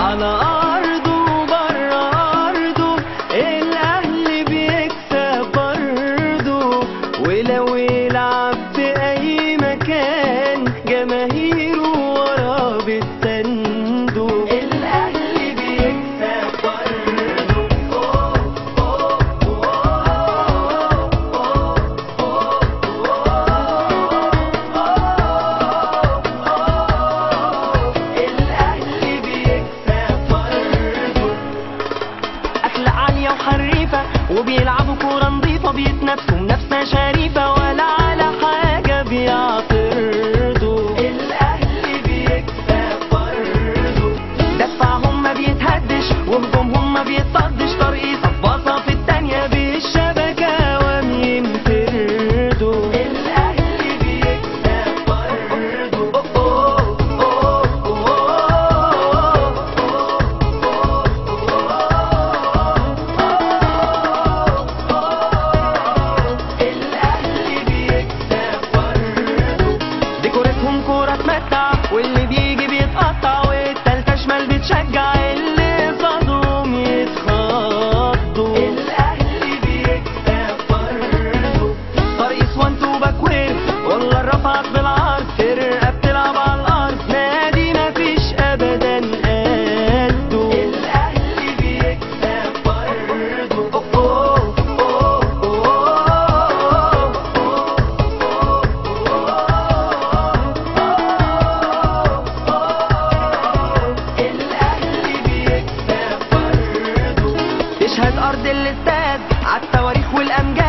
على أرضه وبره أرضه الأهلي بيكسب برضه ولو يلعب في أي مكان جماهيره وراه بتسنده الأهلي بيكسب الأهلي بيكسب برضه أخلاق عالية وحريفة وبيلعبوا كورة نظيفة بيتنافسوا منافسة شريفة ولا على حاجة بيعترضوا الأهلي بيكسب برضه دفعهم ما بيتهدش وهجومهم ما بيتصدش ترقيصة باصة في التانية بالشبكة وام ينفردوا الأهلي بيكسب برضه الأهلي بيكسب برضه ديكورتهم كورة تمتع واللي بيجي بيتقطع والتالتة شمال بتشجع اللي قصادهم يتخضوا الأهلي بيكسب برضه طريق وان تو باكوير والله رفعت بالعرض فرقة بتلعب على الأرض نادي مفيش أبدا قده الأهلي بيكسب برضه الأهلي بيكسب برضه تشهد أرض الاستاد عالتواريخ والأمجاد